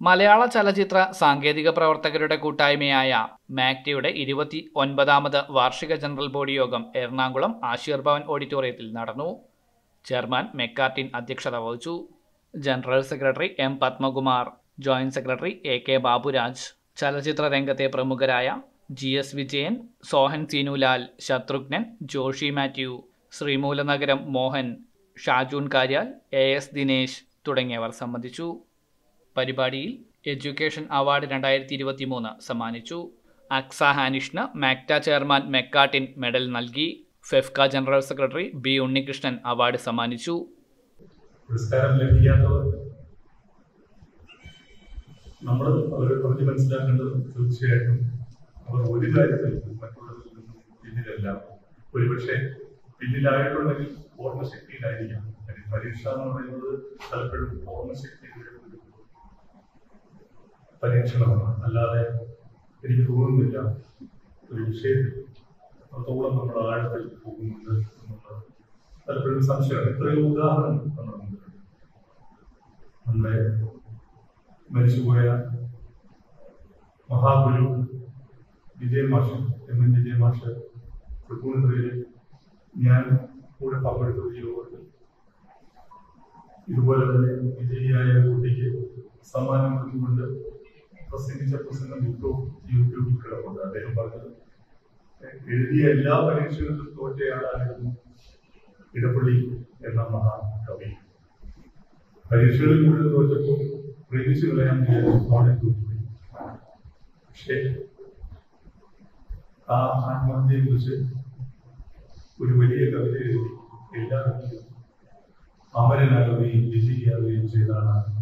മലയാള ചലച്ചിത്ര സാങ്കേതിക പ്രവർത്തകരുടെ കൂട്ടായ്മയായ മാക്ടയുടെ ഇരുപത്തി ഒൻപതാമത് വാർഷിക ജനറൽ ബോഡി യോഗം എറണാകുളം ആശീർ ഭവൻ ഓഡിറ്റോറിയത്തിൽ നടന്നു ചെയർമാൻ മെക്കാർട്ടിൻ അധ്യക്ഷത വഹിച്ചു general secretary M Padmakumar joint secretary A K Baburaj ചലച്ചിത്ര രംഗത്തെ പ്രമുഖരായ G S Vijayan Sohan Seenulal Shatrughnan Joshy Mathew Sreemoolanagaram Mohan Shajoon Kariyal A S Dinesh തുടങ്ങിയവർ സംബന്ധിച്ചു പരിപാടിയിൽ എഡ്യൂക്കേഷൻ അവാർഡ് രണ്ടായിരത്തി ഇരുപത്തി മൂന്ന് സമ്മാനിച്ചു അക്സ ഹാനിഷിന് മാക്ട ചെയർമാൻ മെക്കാട്ടിൻ മെഡൽ നൽകി FEFKA general secretary B Unnikrishnan award സമ്മാനിച്ചു പുരസ്കാരം ലഭിക്കാത്തവർ നമ്മൾ അവരെ പറഞ്ഞ് മനസ്സിലാക്കേണ്ടത് തീർച്ചയായിട്ടും അവർ ഒരു കാര്യത്തിൽ മറ്റുള്ളവരിൽ നിന്നും പിന്നിലല്ല ഒരുപക്ഷെ പിന്നിലായിട്ടുണ്ടെങ്കിൽ ഓർമ്മശക്തിയിലായിരിക്കാം കാര്യം പരീക്ഷ എന്ന് പറയുന്നത് പലപ്പോഴും ഓർമ്മശക്തിയുടെ ഒരു പരീക്ഷണമാണ് അല്ലാതെ എനിക്ക് തോന്നുന്നില്ല ഒരു വിഷയത്തിൽ അത്രത്തോളം നമ്മൾ ആഴത്തിൽ പോകുന്നുണ്ട് എന്നുള്ളത് പലപ്പോഴും സംശയമാണ് എത്രയോ ഉദാഹരണം നമ്മുടെ മുമ്പിലുണ്ട് നമ്മുടെ മരിച്ചുപോയ മഹാഗുരു വിജയ മാഷ് എം എൻ വിജയ മാഷ് തൃപ്പൂണിത്തുറയിൽ ഞാൻ കൂടെ പങ്കെടുത്ത ഒരു യോഗത്തിൽ ഇതുപോലെ തന്നെ വിജയിയായ ഒരു കുട്ടിക്ക് സമ്മാനം കൊടുത്തുകൊണ്ട് പ്രസംഗിച്ച പ്രസംഗം യൂട്യൂബ് യൂട്യൂബിൽ കിടപ്പുണ്ട് അദ്ദേഹം പറഞ്ഞത് എഴുതിയ എല്ലാ പരീക്ഷകളിലും തോറ്റയാളായിരുന്നു ഇടപ്പള്ളി എന്ന മഹാകവി പരീക്ഷകളിൽ മുഴുവൻ തോറ്റപ്പോൾ പ്രേമിച്ചു കളയാൻ അവിടെ തോറ്റുപോയി പക്ഷേ ആ ആത്മഹത്യയെ കുറിച്ച് ഒരു വലിയ കവിത എഴുതി എല്ലാവരും അമരനാകുകയും വിജയിയാകുകയും ചെയ്താണ്